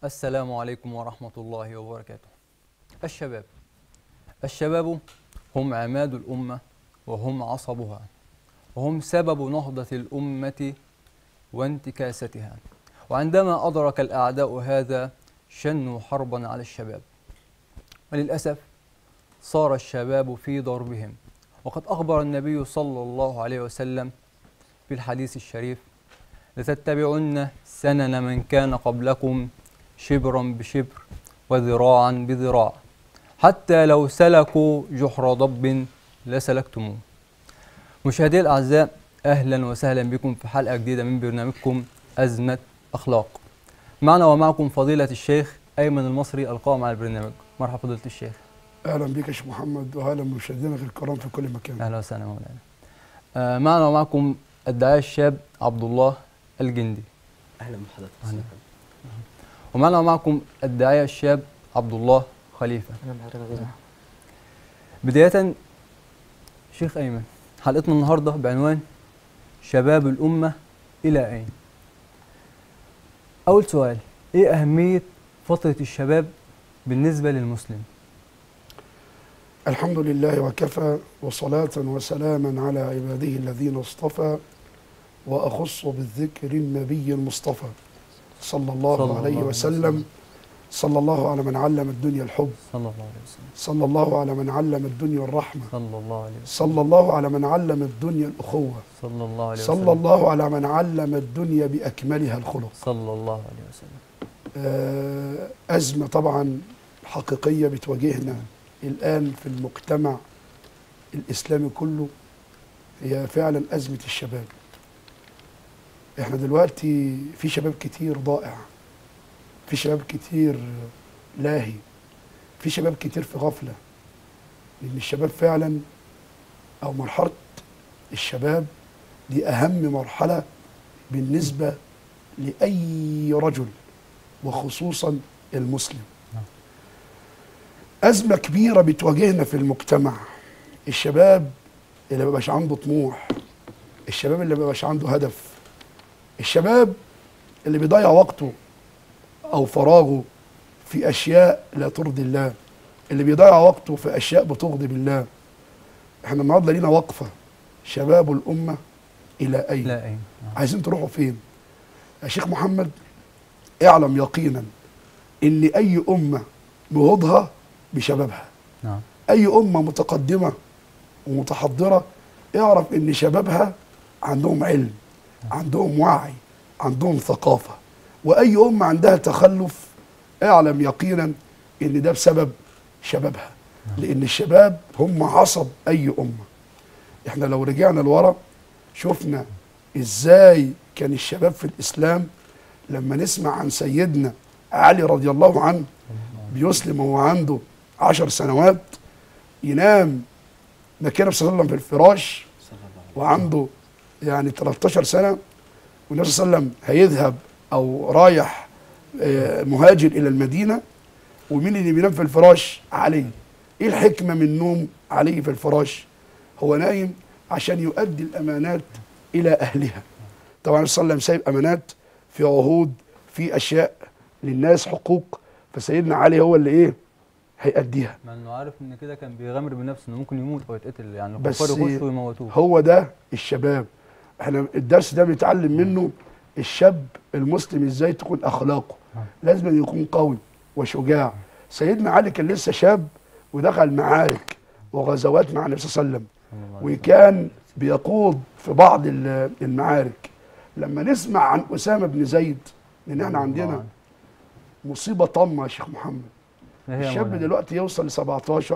السلام عليكم ورحمة الله وبركاته. الشباب الشباب هم عماد الأمة وهم عصبها وهم سبب نهضة الأمة وانتكاستها وعندما أدرك الأعداء هذا شنوا حربا على الشباب وللأسف صار الشباب في ضربهم وقد أخبر النبي صلى الله عليه وسلم في الحديث الشريف لتتبعن سنن من كان قبلكم شبرا بشبر وذراعا بذراع حتى لو سلكوا جحر ضب لسلكتموه مشاهدي الأعزاء أهلا وسهلا بكم في حلقة جديدة من برنامجكم أزمة أخلاق معنا ومعكم فضيلة الشيخ أيمن المصري القائم على البرنامج مرحبا فضيلة الشيخ اهلا بك يا شيخ محمد واهلا بمشاهدينا الكرام في كل مكان أهلا وسهلا مولانا آه، معنا ومعكم الداعية الشاب عبد الله الجندي اهلا بحضرتك أهلا. ومعنا ومعكم الداعية الشاب عبد الله خليفة اهلا بحضرتك بداية شيخ أيمن حلقتنا النهاردة بعنوان شباب الأمة إلى أين؟ أول سؤال إيه أهمية فترة الشباب بالنسبة للمسلم؟ الحمد لله وكفى وصلاة وسلاما على عباده الذين اصطفى وأخص بالذكر النبي المصطفى صلى الله صلى الله عليه عليه وسلم وسلم. صلى الله على من علم الدنيا الحب صلى الله عليه وسلم صلى الله على من علم الدنيا الرحمة صلى الله عليه وسلم صلى الله على من علم الدنيا الأخوة صلى الله عليه وسلم صلى الله على من علم الدنيا بأكملها الخلق صلى الله عليه وسلم آه، أزمة طبعا حقيقية بتواجهنا الآن في المجتمع الإسلامي كله هي فعلا أزمة الشباب احنا دلوقتي في شباب كتير ضائع في شباب كتير لاهي في شباب كتير في غفلة لأن الشباب فعلا أو مرحلة الشباب دي أهم مرحلة بالنسبة لأي رجل وخصوصا المسلم أزمة كبيرة بتواجهنا في المجتمع الشباب اللي مبقاش عنده طموح الشباب اللي مبقاش عنده هدف الشباب اللي بيضيع وقته أو فراغه في أشياء لا ترضي الله اللي بيضيع وقته في أشياء بتغضب الله احنا النهارده لينا وقفة شباب الأمة إلى أين لا أين نعم. عايزين تروحوا فين يا شيخ محمد اعلم يقينا ان اي امه نهوضها بشبابها نعم اي امه متقدمه ومتحضره اعرف ان شبابها عندهم علم عندهم وعي عندهم ثقافه واي امه عندها تخلف اعلم يقينا ان ده بسبب شبابها لان الشباب هم عصب اي امه احنا لو رجعنا لورا شفنا ازاي كان الشباب في الاسلام لما نسمع عن سيدنا علي رضي الله عنه بيسلم وهو عنده عشر سنوات ينام مكانه صلى الله عليه وسلم في الفراش صلى الله عليه وعنده يعني 13 سنه والنبي صلى الله عليه وسلم هيذهب او رايح آه، مهاجر الى المدينه ومين اللي بينام في الفراش؟ علي. ايه الحكمه من نوم علي في الفراش؟ هو نايم عشان يؤدي الامانات الى اهلها. طبعا النبي صلى الله عليه وسلم سايب امانات في عهود في اشياء للناس حقوق فسيدنا علي هو اللي ايه؟ هيأديها. مع إنه عارف إن كده كان بيغامر بنفسه إنه ممكن يموت أو يتقتل يعني بس الكفار يخشوا ويموتوه هو ده الشباب احنا الدرس ده بنتعلم منه الشاب المسلم ازاي تكون اخلاقه نعم. لازم يكون قوي وشجاع سيدنا علي كان لسه شاب ودخل معارك وغزوات مع النبي صلى الله عليه وسلم صلى الله عليه وسلم. وكان بيقود في بعض ال- المعارك لما نسمع عن اسامه بن زيد لان احنا رضي الله عندنا عنه. مصيبه طامه يا شيخ محمد إيه هي يا الشاب مولانا؟ دلوقتي يوصل ل 17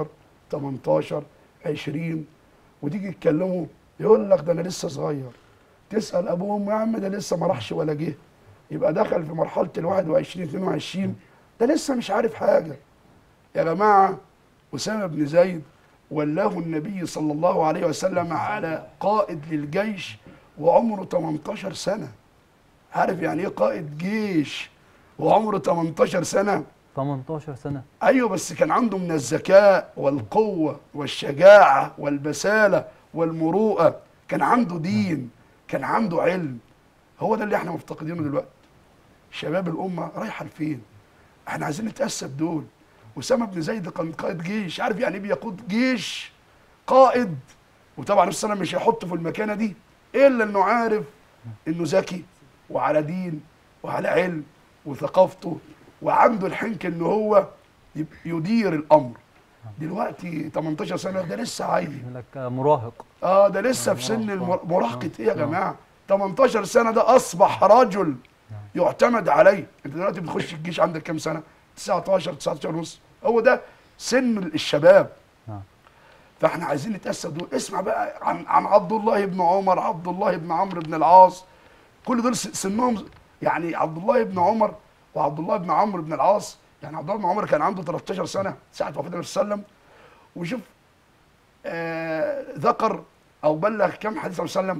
18 20 وتيجي تكلمه يقول لك ده انا لسه صغير تسال ابوه وامه يا عم ده لسه ما راحش ولا جه يبقى دخل في مرحله ال 21 22 ده لسه مش عارف حاجه يا جماعه اسامه بن زيد ولاه النبي صلى الله عليه وسلم على قائد للجيش وعمره 18 سنه عارف يعني ايه قائد جيش وعمره 18 سنه 18 سنة ايوه بس كان عنده من الذكاء والقوه والشجاعه والبساله والمروءه كان عنده دين كان عنده علم هو ده اللي احنا مفتقدينه دلوقتي شباب الامه رايحه لفين احنا عايزين نتاسى بدول اسامه بن زيد كان قائد جيش عارف يعني ايه بيقود جيش قائد وطبعا النبي صلى الله عليه وسلم مش هيحطه في المكانه دي الا انه عارف انه ذكي وعلى دين وعلى علم وثقافته وعنده الحنك ان هو يب- يدير الامر دلوقتي 18 سنه ده لسه عيل يقول لك مراهق اه ده لسه في سن المر- مراهقه ايه يا جماعه 18 سنه ده اصبح رجل يعتمد عليه انت دلوقتي بتخش الجيش عندك كام سنه 19 19 ونص هو ده سن الشباب نعم. فاحنا عايزين نتاسى دول اسمع بقى عن عن عبد الله بن عمر عبد الله بن عمرو بن العاص كل دول س- سنهم يعني عبد الله بن عمر وعبد الله بن عمرو بن العاص يعني عبد الله بن عمر كان عنده 13 سنه ساعه وفاه النبي صلى الله عليه وسلم وشوف آه ذكر او بلغ كم حديث النبي صلى الله عليه وسلم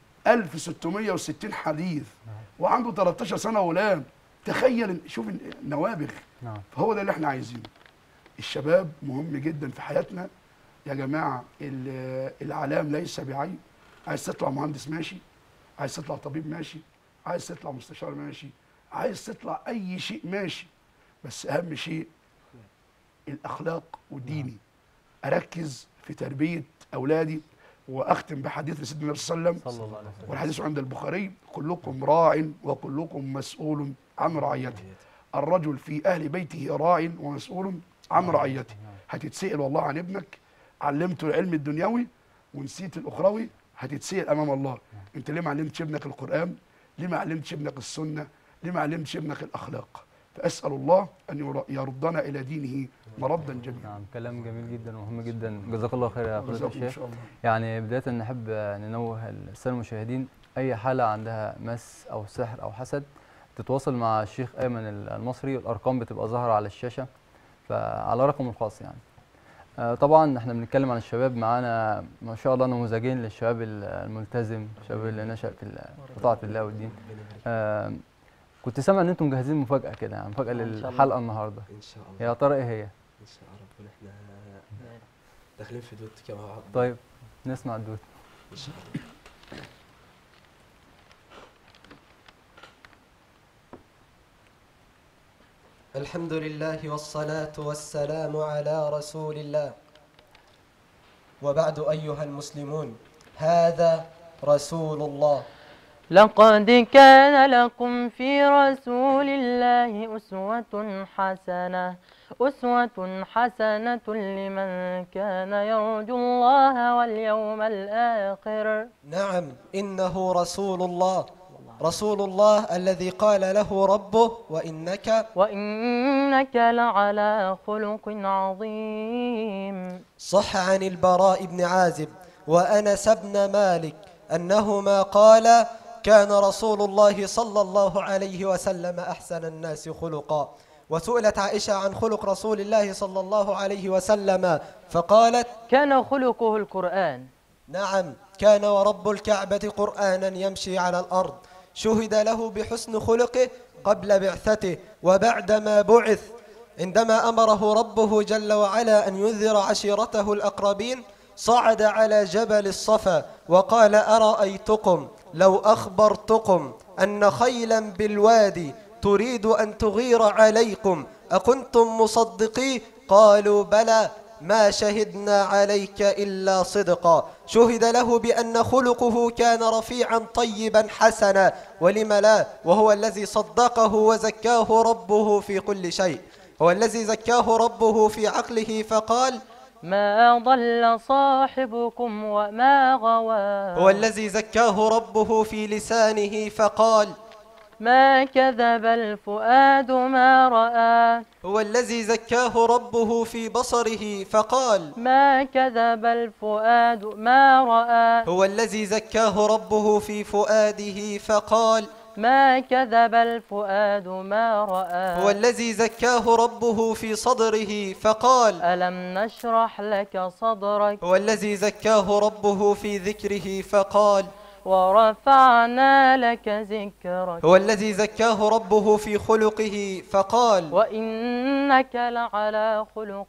1660 حديث وعنده 13 سنه ولام تخيل شوف النوابغ نعم فهو ده اللي احنا عايزينه الشباب مهم جدا في حياتنا يا جماعه ال- العلام ليس بعيب عايز تطلع مهندس ماشي عايز تطلع طبيب ماشي عايز تطلع مستشار ماشي عايز تطلع اي شيء ماشي بس اهم شيء الاخلاق وديني اركز في تربيه اولادي واختم بحديث سيدنا النبي صلى الله عليه وسلم صلى الله عليه وسلم والحديث عند البخاري كلكم راع وكلكم مسؤول عن رعيته الرجل في اهل بيته راع ومسؤول عن رعيته هتتسال والله عن ابنك علمته العلم الدنيوي ونسيت الاخروي هتتسال امام الله انت ليه ما علمتش ابنك القران ليه ما علمتش ابنك السنه ليه ما علمتش ابنك الاخلاق فاسال الله ان ير- يردنا الى دينه مردا جميلا نعم كلام جميل جدا ومهم جدا جزاك الله خير يا فضيلة جزاكم ان الشيخ شاء الله يعني بداية نحب ننوه السادة المشاهدين أي حالة عندها مس أو سحر أو حسد تتواصل مع الشيخ أيمن المصري الأرقام بتبقى ظاهرة على الشاشة فعلى رقمه الخاص يعني آه، طبعا احنا بنتكلم عن الشباب معانا ما شاء الله نموذجين للشباب ال- الملتزم الشباب اللي نشأ في ال- في طاعة الله والدين آه، كنت سامع ان انتم مجهزين مفاجأة كده يعني مفاجأة إن شاء الله. للحلقة النهاردة ان شاء الله يا ترى ايه هي ان شاء الله احنا داخلين في دوت كده مع بعض طيب نسمع الدوت ان شاء الله الحمد لله والصلاة والسلام على رسول الله وبعد أيها المسلمون هذا رسول الله لقد كان لكم في رسول الله أسوة حسنة أسوة حسنة لمن كان يرجو الله واليوم الآخر نعم إنه رسول الله رسول الله الذي قال له ربه وإنك وإنك لعلى خلق عظيم صح عن البراء بن عازب وأنس بن مالك أنهما قال كان رسول الله صلى الله عليه وسلم أحسن الناس خلقا وسئلت عائشة عن خلق رسول الله صلى الله عليه وسلم فقالت كان خلقه القرآن نعم كان ورب الكعبة قرآنا يمشي على الأرض شهد له بحسن خلقه قبل بعثته وبعدما بعث عندما أمره ربه جل وعلا أن ينذر عشيرته الأقربين صعد على جبل الصفا وقال أرأيتكم لو أخبرتكم أن خيلا بالوادي تريد أن تغير عليكم أكنتم مصدقي قالوا بلى ما شهدنا عليك إلا صدقا شهد له بأن خلقه كان رفيعا طيبا حسنا ولم لا وهو الذي صدقه وزكاه ربه في كل شيء هو الذي زكاه ربه في عقله فقال ما ضل صاحبكم وما غوى هو الذي زكاه ربه في لسانه فقال ما كذب الفؤاد ما رأى هو الذي زكاه ربه في بصره فقال ما كذب الفؤاد ما رأى هو الذي زكاه ربه في فؤاده فقال ما كذب الفؤاد ما رأى هو الذي زكاه ربه في صدره فقال ألم نشرح لك صدرك هو الذي زكاه ربه في ذكره فقال ورفعنا لك ذكرك هو الذي زكاه ربه في خلقه فقال وإنك لعلى خلق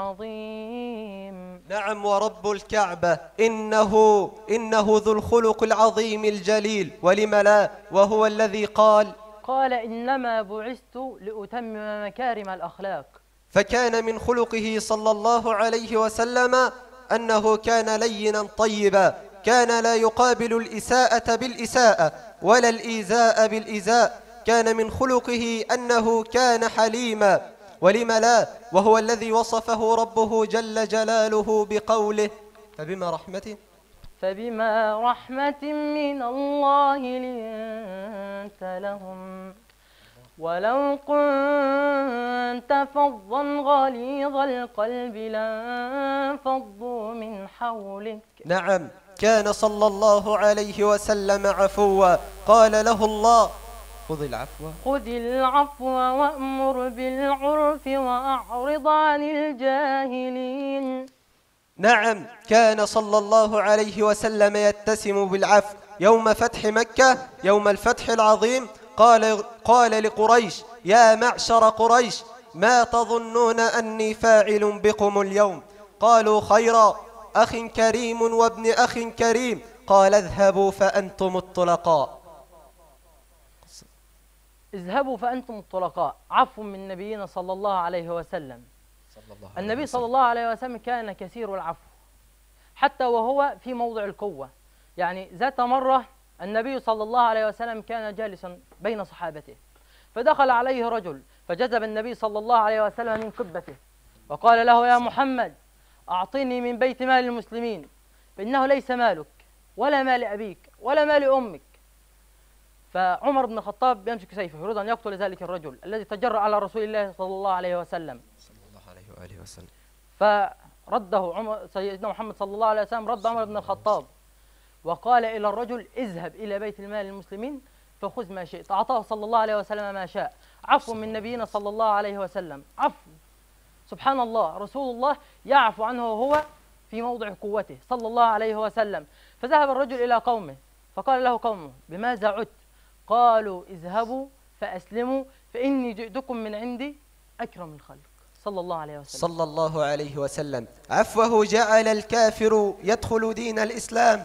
عظيم نعم ورب الكعبة إنه إنه ذو الخلق العظيم الجليل ولم لا وهو الذي قال قال إنما بعثت لأتمم مكارم الأخلاق فكان من خلقه صلى الله عليه وسلم أنه كان لينا طيبا كان لا يقابل الإساءة بالإساءة ولا الإيذاء بالإيذاء كان من خلقه أنه كان حليما ولم لا وهو الذي وصفه ربه جل جلاله بقوله فبما رحمة فبما رحمة من الله لنت لهم ولو كنت فظا غليظ القلب لانفضوا من حولك نعم كان صلى الله عليه وسلم عفوا قال له الله خذ العفو خذ العفو وأمر بالعرف وأعرض عن الجاهلين نعم كان صلى الله عليه وسلم يتسم بالعفو يوم فتح مكة يوم الفتح العظيم قال قال لقريش يا معشر قريش ما تظنون أني فاعل بكم اليوم قالوا خيرا أخ كريم وابن أخ كريم قال اذهبوا فأنتم الطلقاء اذهبوا فأنتم الطلقاء عفو من نبينا صلى الله عليه وسلم النبي صلى الله عليه وسلم كان كثير العفو حتى وهو في موضع القوة يعني ذات مرة النبي صلى الله عليه وسلم كان جالسا بين صحابته فدخل عليه رجل فجذب النبي صلى الله عليه وسلم من قبته وقال له يا محمد أعطني من بيت مال المسلمين فإنه ليس مالك ولا مال أبيك ولا مال أمك فعمر بن الخطاب يمسك سيفه يريد أن يقتل ذلك الرجل الذي تجرأ على رسول الله صلى الله عليه وسلم صلى الله عليه وآله وسلم فرده عمر سيدنا محمد صلى الله عليه وسلم رد عمر بن الخطاب وقال إلى الرجل اذهب إلى بيت المال المسلمين فخذ ما شئت أعطاه صلى الله عليه وسلم ما شاء عفو من نبينا صلى الله عليه وسلم عفو سبحان الله رسول الله يعفو عنه وهو في موضع قوته صلى الله عليه وسلم فذهب الرجل إلى قومه فقال له قومه بماذا عدت قالوا اذهبوا فأسلموا فإني جئتكم من عندي أكرم الخلق صلى الله عليه وسلم صلى الله عليه وسلم عفوه جعل الكافر يدخل دين الإسلام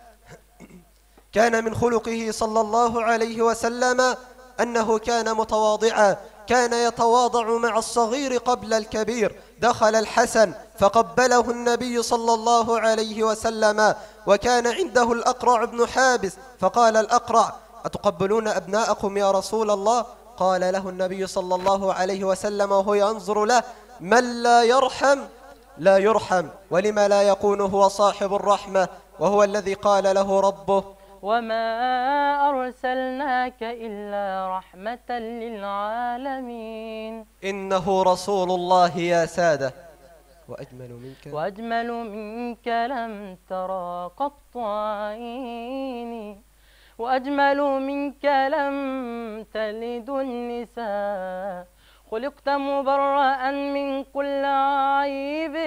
كان من خلقه صلى الله عليه وسلم أنه كان متواضعا كان يتواضع مع الصغير قبل الكبير دخل الحسن فقبله النبي صلى الله عليه وسلم وكان عنده الأقرع بن حابس فقال الأقرع أتقبلون أبناءكم يا رسول الله قال له النبي صلى الله عليه وسلم وهو ينظر له من لا يرحم لا يرحم ولما لا يكون هو صاحب الرحمة وهو الذي قال له ربه وما أرسلناك إلا رحمة للعالمين إنه رسول الله يا سادة وأجمل منك وأجمل منك لم ترى قط عيني وأجمل منك لم تلد النساء خلقت مبرأ من كل عيب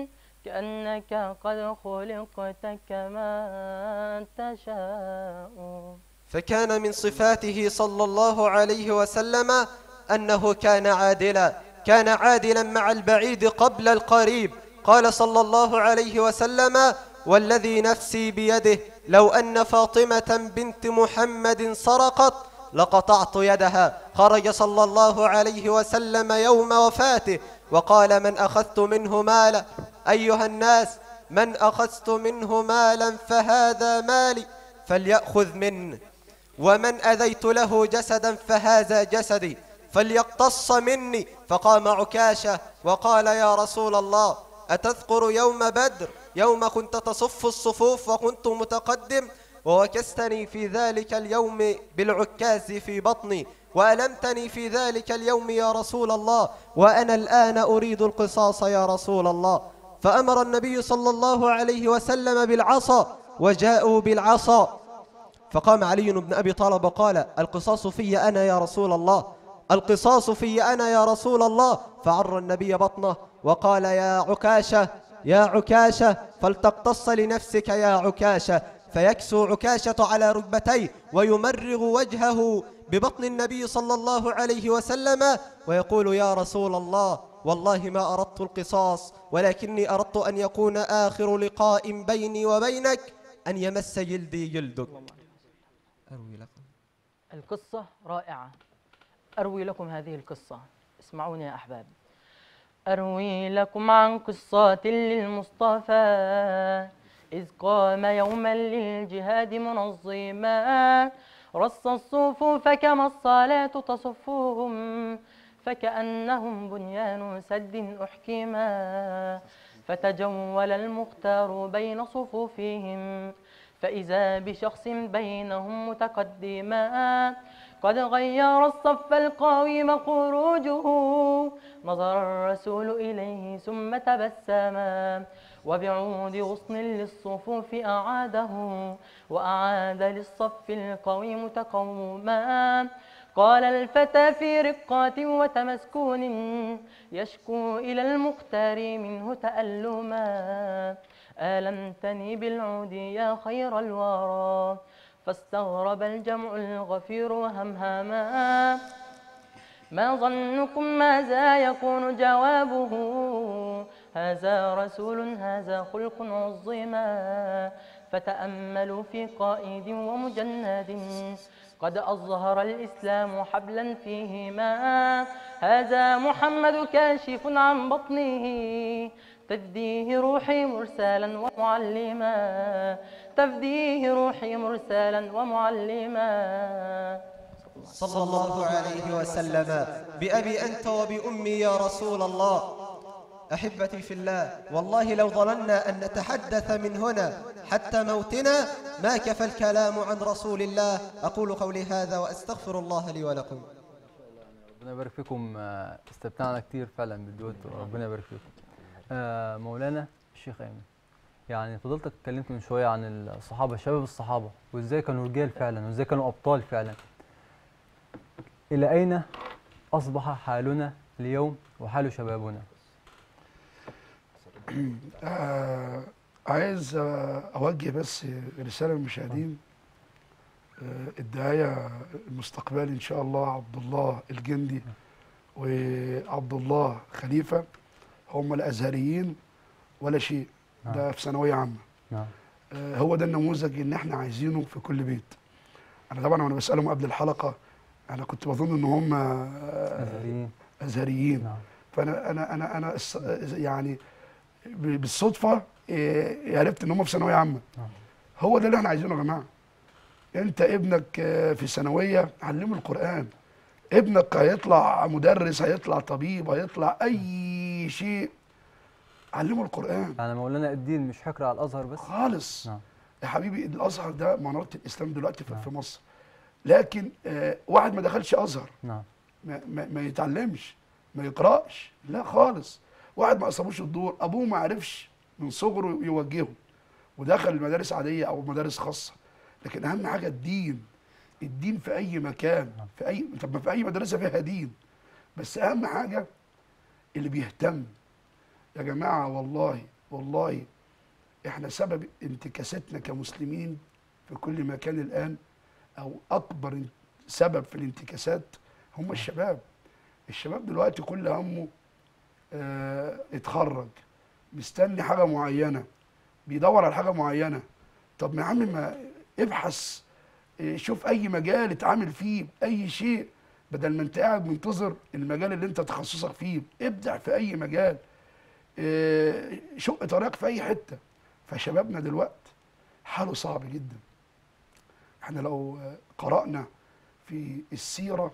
كأنك قد خلقت كما تشاء فكان من صفاته صلى الله عليه وسلم أنه كان عادلا كان عادلا مع البعيد قبل القريب قال صلى الله عليه وسلم والذي نفسي بيده لو أن فاطمة بنت محمد سرقت لقطعت يدها خرج صلى الله عليه وسلم يوم وفاته وقال من أخذت منه مالا أيها الناس من أخذت منه مالا فهذا مالي فليأخذ منه ومن أذيت له جسدا فهذا جسدي فليقتص مني فقام عكاشة وقال يا رسول الله أتذكر يوم بدر يوم كنت تصف الصفوف وكنت متقدم ووكستني في ذلك اليوم بالعكاز في بطني وألمتني في ذلك اليوم يا رسول الله وأنا الآن أريد القصاص يا رسول الله فأمر النبي صلى الله عليه وسلم بالعصا وجاءوا بالعصا فقام علي بن أبي طالب وقال القصاص في أنا يا رسول الله القصاص في أنا يا رسول الله فعر النبي بطنه وقال يا عكاشة يا عكاشة فلتقتص لنفسك يا عكاشة فيكسو عكاشة على ركبتيه ويمرغ وجهه ببطن النبي صلى الله عليه وسلم ويقول يا رسول الله والله ما أردت القصاص ولكني أردت أن يكون آخر لقاء بيني وبينك أن يمس جلدي جلدك أروي لكم القصة رائعة أروي لكم هذه القصة اسمعوني يا أحباب أروي لكم عن قصة للمصطفى إذ قام يوما للجهاد منظما رص الصفوف كما الصلاة تصفهم فكأنهم بنيان سد أحكما فتجول المختار بين صفوفهم فإذا بشخص بينهم متقدما قد غير الصف القويم خروجه نظر الرسول إليه ثم تبسما وبعود غصن للصفوف أعاده وأعاد للصف القويم تقوما قال الفتى في رقات وتمسكون يشكو إلى المختار منه تألما آلمتني بالعود يا خير الورى فاستغرب الجمع الغفير وهمهما ما ظنكم ماذا يكون جوابه هذا رسول هذا خلق عظيما فتأملوا في قائد ومجند قد أظهر الإسلام حبلا فيهما هذا محمد كاشف عن بطنه تفديه روحي مرسالا ومعلما تفديه روحي مرسالا ومعلما صلى الله عليه وسلم بأبي أنت وبأمي يا رسول الله أحبتي في الله والله لو ظننا أن نتحدث من هنا حتى موتنا ما كفى الكلام عن رسول الله أقول قولي هذا وأستغفر الله لي ولكم ربنا يبارك فيكم آه، استمتعنا كتير فعلا بالدويتو ربنا يبارك فيكم آه، مولانا الشيخ ايمن يعني فضلتك اتكلمت من شويه عن الصحابه شباب الصحابه وازاي كانوا رجال فعلا وازاي كانوا ابطال فعلا الى اين اصبح حالنا اليوم وحال شبابنا آه عايز آه اوجه بس رساله للمشاهدين آه الداعيه المستقبلي ان شاء الله عبد الله الجندي وعبد الله خليفه هم الازهريين ولا شيء ده في ثانويه عامه نعم آه هو ده النموذج اللي احنا عايزينه في كل بيت انا طبعا وانا بسالهم قبل الحلقه انا كنت بظن ان هم آه ازهريين ازهريين نعم فانا انا انا انا الص- يعني ب- بالصدفه إيه، عرفت ان هم في ثانويه عامه نعم. هو ده اللي احنا عايزينه يا جماعه انت ابنك آه، في ثانويه علمه القران ابنك هيطلع مدرس هيطلع طبيب هيطلع اي شيء علمه القران يعني مولانا الدين مش حكر على الازهر بس خالص نعم يا حبيبي الازهر ده مناره الاسلام دلوقتي في, نعم. في مصر لكن آه، واحد ما دخلش ازهر نعم ما, ما, ما يتعلمش ما يقراش لا خالص واحد ما اصابوش الدور ابوه ما عرفش من صغره يوجهه ودخل المدارس عاديه او مدارس خاصه لكن اهم حاجه الدين الدين في اي مكان في اي طب ما في اي مدرسه فيها دين بس اهم حاجه اللي بيهتم يا جماعه والله والله احنا سبب انتكاستنا كمسلمين في كل مكان الان او اكبر سبب في الانتكاسات هم الشباب الشباب دلوقتي كل همه آه يتخرج مستني حاجه معينه بيدور على حاجه معينه طب ما يا عم ما ابحث آه، شوف اي مجال اتعامل فيه اي شيء بدل ما انت قاعد منتظر المجال اللي انت تخصصك فيه ابدع في اي مجال آه، شق طريقك في اي حته فشبابنا دلوقتي حاله صعب جدا احنا لو آه، قرأنا في السيرة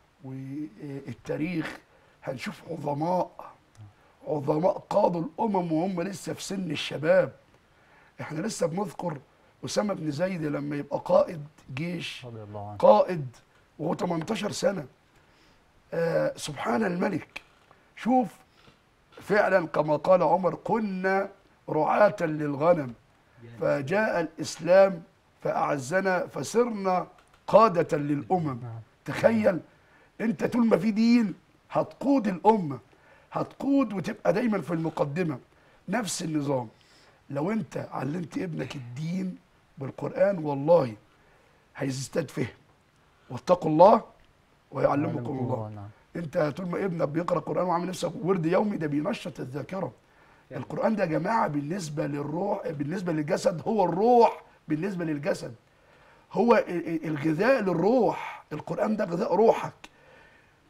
والتاريخ هنشوف عظماء عظماء قادوا الأمم وهم لسه في سن الشباب احنا لسه بنذكر أسامة بن زيد لما يبقى قائد جيش رضي الله عنه قائد وهو 18 سنة آه سبحان الملك شوف فعلا كما قال عمر كنا رعاة للغنم فجاء الإسلام فأعزنا فصرنا قادة للأمم تخيل أنت طول ما في دين هتقود الأمة هتقود وتبقى دايما في المقدمة نفس النظام لو أنت علمت ابنك الدين بالقرآن والله هيزداد فهم واتقوا الله ويعلمكم الله نعم انت طول ما ابنك بيقرا قران وعامل نفسك ورد يومي ده بينشط الذاكره القران ده يا جماعه بالنسبه للروح بالنسبه للجسد هو الروح بالنسبه للجسد هو ال- ال- الغذاء للروح القران ده غذاء روحك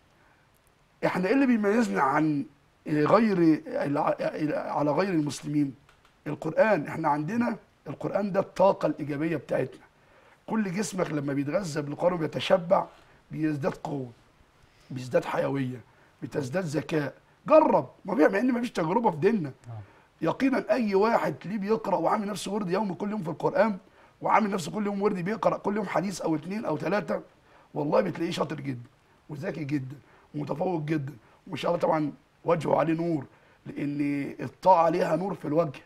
احنا ايه اللي بيميزنا عن غير على غير المسلمين القرآن احنا عندنا القرآن ده الطاقة الإيجابية بتاعتنا كل جسمك لما بيتغذى بالقرآن وبيتشبع بيزداد قوة بيزداد حيوية بتزداد ذكاء جرب ما بيع مع ان ما فيش تجربة في ديننا يقينا اي واحد ليه بيقرأ وعامل نفسه ورد يومي كل يوم في القرآن وعامل نفسه كل يوم ورد بيقرأ كل يوم حديث او اتنين او ثلاثة والله بتلاقيه شاطر جدا وذكي جدا ومتفوق جدا وما شاء الله طبعا وجهه عليه نور لان الطاعه ليها نور في الوجه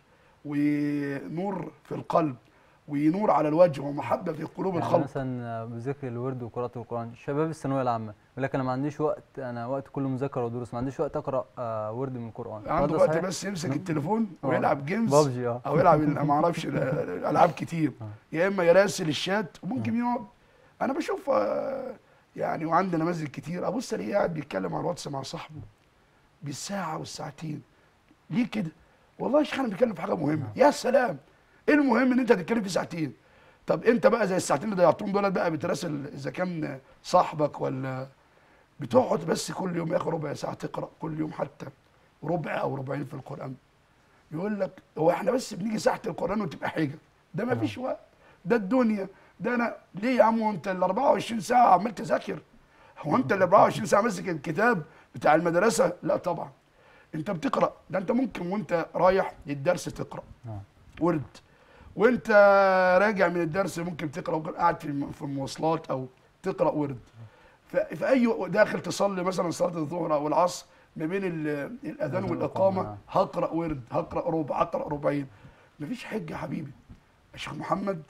ونور في القلب ونور على الوجه ومحبه في قلوب يعني الخلق مثلا بذكر الورد وقراءة القرآن شباب الثانوية العامة يقول لك أنا ما عنديش وقت أنا وقت كله مذاكرة ودروس ما عنديش وقت أقرأ آه، ورد من القرآن عنده هذا وقت صحيح؟ بس يمسك نعم. التليفون آه. ويلعب جيمز بابجي اه او يلعب ال- ما اعرفش ال- الالعاب كتير يا اما يراسل الشات وممكن يقعد انا بشوف آه، يعني وعندي نماذج كتير ابص الاقيه قاعد بيتكلم على الواتس مع صاحبه بالساعه والساعتين ليه كده والله يا شيخ انا بتكلم في حاجه مهمه يا سلام ايه المهم ان انت تتكلم في ساعتين طب انت بقى زي الساعتين اللي ضيعتهم دول بقى بتراسل اذا كان صاحبك ولا بتقعد بس كل يوم يا اخي ربع ساعه تقرا كل يوم حتى ربع او ربعين في القران يقول لك هو احنا بس بنيجي ساعه القران وتبقى حاجه ده ما فيش وقت ده الدنيا ده انا ليه يا عم وانت ال 24 ساعه عمال تذاكر هو انت ال 24 ساعه ماسك الكتاب بتاع المدرسه لا طبعا انت بتقرا ده انت ممكن وانت رايح الدرس تقرا نعم. ورد وانت راجع من الدرس ممكن تقرا وقاعد قاعد في الم- في المواصلات او تقرا ورد ف- في اي و- داخل تصلي مثلا صلاه الظهر او العصر ما بين ال- الاذان الأذان والاقامه والإقامة. هقرا ورد هقرا ربع هقرا ربعين مفيش حجه يا حبيبي يا شيخ محمد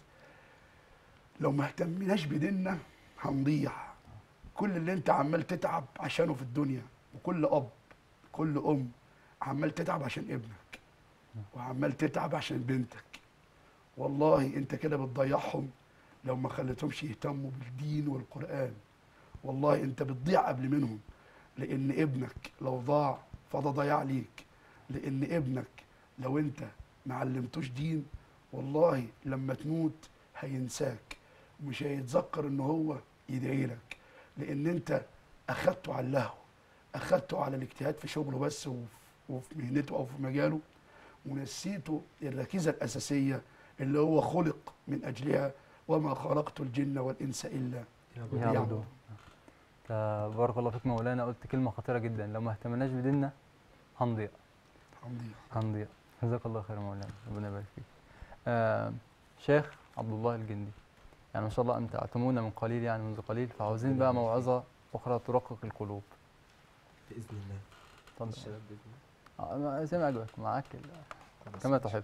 لو ما اهتمناش بديننا هنضيع كل اللي انت عمال تتعب عشانه في الدنيا وكل اب كل ام عمال تتعب عشان ابنك وعمال تتعب عشان بنتك والله انت كده بتضيعهم لو ما خليتهمش يهتموا بالدين والقرآن والله انت بتضيع قبل منهم لان ابنك لو ضاع فده ضياع ليك لان ابنك لو انت ما علمتوش دين والله لما تموت هينساك ومش هيتذكر ان هو يدعي لك لان انت اخدته على اللهو اخدته على الاجتهاد في شغله بس وفي وفي مهنته او في مجاله ونسيته الركيزه الاساسيه اللي هو خلق من اجلها وما خلقت الجن والانس الا يعبدون ليعبدون. بارك الله فيك مولانا قلت كلمة خطيرة جدا لو ما اهتمناش بديننا هنضيع الحمد لله هنضيع جزاك الله خير يا مولانا ربنا يبارك فيك آه شيخ عبد الله الجندي يعني ما شاء الله انت اعتمونا من قليل يعني منذ قليل فعاوزين بقى موعظة أخرى ترقق القلوب باذن الله اتفضل الشباب باذن الله آه، زي ما عجبك معاك ال- كما تحب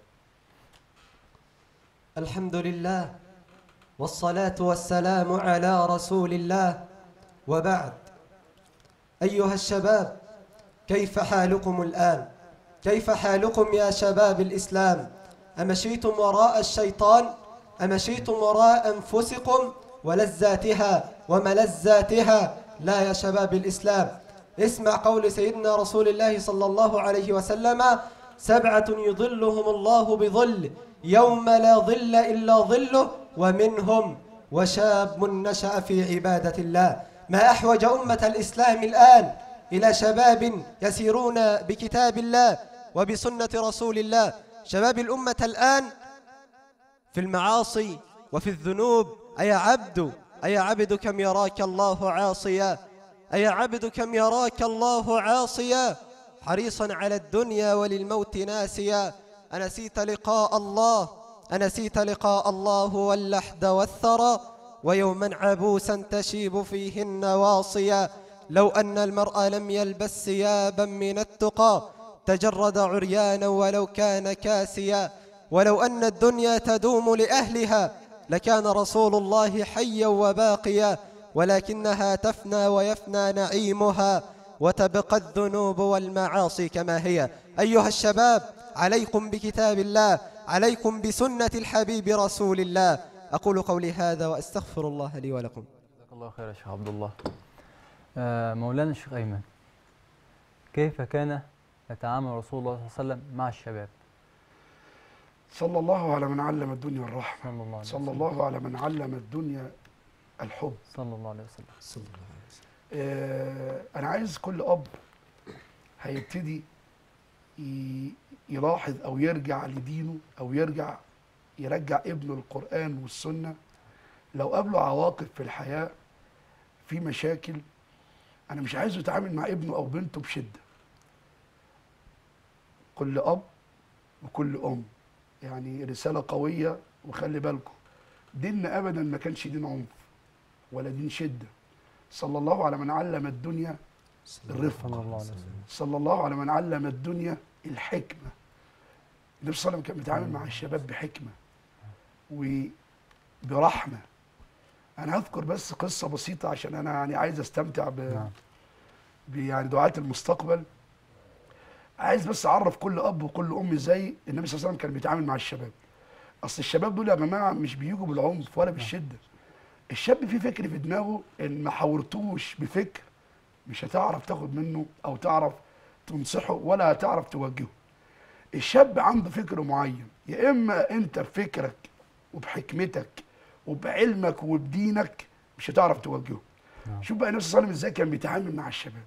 الحمد لله والصلاة والسلام على رسول الله وبعد أيها الشباب كيف حالكم الآن كيف حالكم يا شباب الإسلام أمشيتم وراء الشيطان أمشيتم وراء أنفسكم ولذاتها وملذاتها لا يا شباب الإسلام اسمع قول سيدنا رسول الله صلى الله عليه وسلم سبعة يظلهم الله بظل يوم لا ظل إلا ظله ومنهم وشاب نشأ في عبادة الله ما أحوج أمة الإسلام الآن إلى شباب يسيرون بكتاب الله وبسنة رسول الله شباب الأمة الآن في المعاصي وفي الذنوب أيا عبد أيا عبد كم يراك الله عاصيا أيا عبد كم يراك الله عاصيا حريصا على الدنيا وللموت ناسيا أنسيت لقاء الله أنسيت لقاء الله واللحد والثرى ويوما عبوسا تشيب فيه النواصيا لو أن المرء لم يلبس ثيابا من التقى تجرد عريانا ولو كان كاسيا ولو أن الدنيا تدوم لأهلها لكان رسول الله حيا وباقيا ولكنها تفنى ويفنى نعيمها وتبقى الذنوب والمعاصي كما هي أيها الشباب عليكم بكتاب الله عليكم بسنة الحبيب رسول الله أقول قولي هذا وأستغفر الله لي ولكم جزاك الله خير يا شيخ عبد الله آه مولانا الشيخ أيمن كيف كان يتعامل رسول الله صلى الله عليه وسلم مع الشباب صلى الله على من علم الدنيا الرحمه صلى الله عليه صلى وسلم الله على من علم الدنيا الحب صلى الله عليه وسلم صلى الله عليه وسلم آه انا عايز كل اب هيبتدي ي- يلاحظ او يرجع لدينه او يرجع يرجع ابنه القران والسنه لو قابله عواقب في الحياه في مشاكل انا مش عايزه يتعامل مع ابنه او بنته بشده كل اب وكل ام يعني رساله قويه وخلي بالكم ديننا ابدا ما كانش دين عنف ولا دين شده صلى الله على من علم الدنيا الرفق صلى الله عليه وسلم صلى الله على من علم الدنيا الحكمة النبي صلى الله عليه وسلم كان بيتعامل مع الشباب بحكمة وبرحمة أنا هذكر بس قصة بسيطة عشان أنا يعني عايز أستمتع ب... نعم. ب يعني دعاة المستقبل عايز بس أعرف كل أب وكل أم إزاي النبي صلى الله عليه وسلم كان بيتعامل مع الشباب أصل الشباب دول يا جماعة مش بيجوا بالعنف ولا بالشدة الشاب فيه فكر في دماغه إن ما حاورتوش بفكر مش هتعرف تاخد منه او تعرف تنصحه ولا هتعرف توجهه الشاب عنده فكر معين يا اما انت بفكرك وبحكمتك وبعلمك وبدينك مش هتعرف توجهه نعم. شوف بقى النبي صلى الله عليه وسلم ازاي كان بيتعامل مع الشباب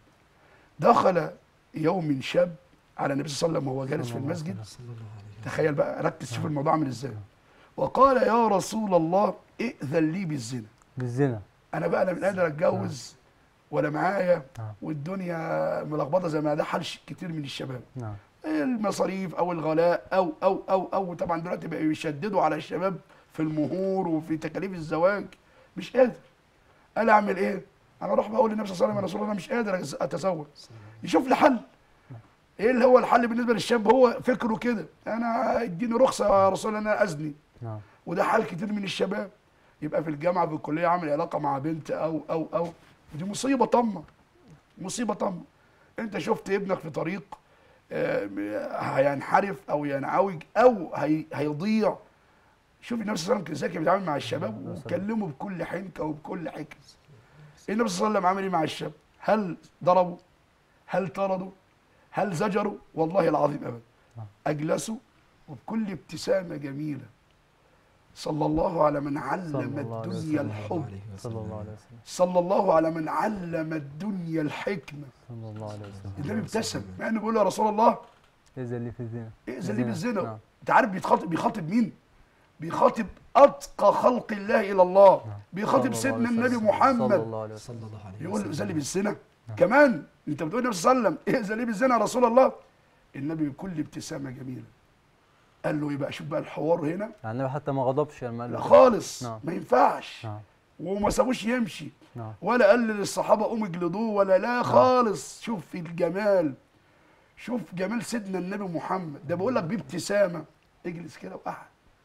دخل يوم شاب على النبي صلى الله عليه وسلم وهو جالس في صلى الله عليه المسجد وسلم. تخيل بقى ركز شوف الموضوع عامل ازاي وقال يا رسول الله ائذن لي بالزنا بالزنا انا بقى لا من قادر اتجوز ولا معايا نعم. والدنيا ملخبطه زي ما ده حال كتير من الشباب نعم المصاريف او الغلاء او او او او طبعا دلوقتي بقوا يشددوا على الشباب في المهور وفي تكاليف الزواج مش قادر قال اعمل ايه؟ انا اروح بقول للنبي صلى الله عليه وسلم يا رسول الله انا مش قادر أز- اتزوج يشوف لي حل ايه اللي هو الحل بالنسبه للشاب هو فكره كده انا اديني رخصه يا رسول الله ان انا ازني نعم وده حال كتير من الشباب يبقى في الجامعه في الكليه عامل علاقه مع بنت او او او ودي مصيبه طمه مصيبه طمه انت شفت ابنك في طريق آه، هينحرف او ينعوج او هي هيضيع شوف النبي صلى الله عليه وسلم ازاي كان بيتعامل مع الشباب وكلمه بكل حنكه وبكل حكمه النبي صلى الله عليه وسلم عمل ايه مع الشاب هل ضربوا هل طردوا هل زجروا والله العظيم ابدا اجلسوا وبكل ابتسامه جميله صلى الله على من علم صلى الله عليه الدنيا وسلم. الحب صلى الله عليه وسلم صلى الله على من علم الدنيا الحكمه صلى الله عليه وسلم النبي ابتسم مع انه بيقول له يا رسول الله إذا لي في الزنا ائذن لي بالزنا نعم. انت عارف بيخاطب بيخاطب مين؟ بيخاطب اتقى خلق الله الى الله بيخاطب صلى الله سيدنا عليه النبي وسلم. محمد صلى الله عليه وسلم صلى الله عليه بيقول له وسلم ائذن لي بالزنا كمان انت بتقول النبي صلى الله عليه وسلم ائذن لي بالزنا يا رسول الله النبي بكل ابتسامه جميله قال له ايه بقى شوف بقى الحوار هنا يعني النبي حتى ما غضبش لما قال لا له كده. خالص نعم. ما ينفعش نعم وما سابوش يمشي نعم ولا قال للصحابه قوموا اجلدوه ولا لا خالص شوف الجمال شوف جمال سيدنا النبي محمد ده بقول لك بابتسامه اجلس كده وقعد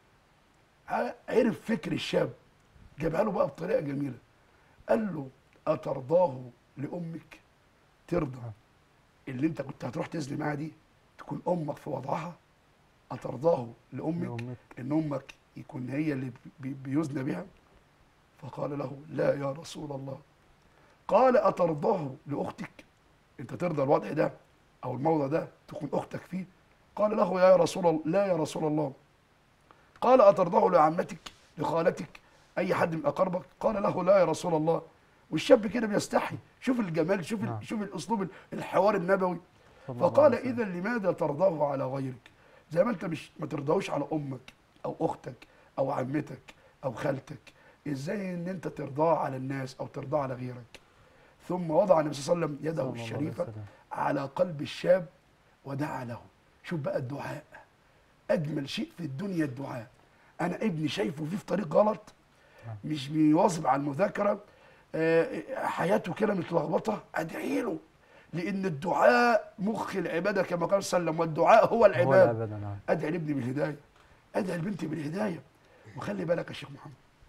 ع- عرف فكر الشاب جابها له بقى بطريقه جميله قال له اترضاه لامك ترضى اللي انت كنت هتروح تزني معاها دي تكون امك في وضعها اترضاه لامك لأمك. ان امك يكون هي اللي بي- بيزنى بها فقال له لا يا رسول الله قال أترضاه لأختك أنت ترضى الوضع ده أو الموضع ده تكون أختك فيه قال له يا رسول الله لا يا رسول الله قال أترضاه لعمتك لخالتك أي حد من أقاربك قال له لا يا رسول الله والشاب كده بيستحي شوف الجمال شوف نعم. ال- شوف الأسلوب الحوار النبوي صلى الله فقال عليه وسلم. إذا لماذا ترضاه على غيرك زي ما أنت مش ما ترضاهوش على أمك أو أختك أو عمتك أو خالتك إزاي إن أنت ترضاه على الناس أو ترضاه على غيرك ثم وضع النبي صلى الله عليه وسلم يده صلى الله عليه الشريفة وسلم. على قلب الشاب ودعا له شوف بقى الدعاء أجمل شيء في الدنيا الدعاء أنا ابني شايفه فيه في طريق غلط مش بيواظب على المذاكرة آه، حياته كده متلخبطة أدعي له لأن الدعاء مخ العبادة كما قال صلى الله عليه وسلم والدعاء هو هو العبادة العبادة نعم ادعي لابني بالهدايه ادعي لبنتي بالهدايه وخلي بالك يا شيخ محمد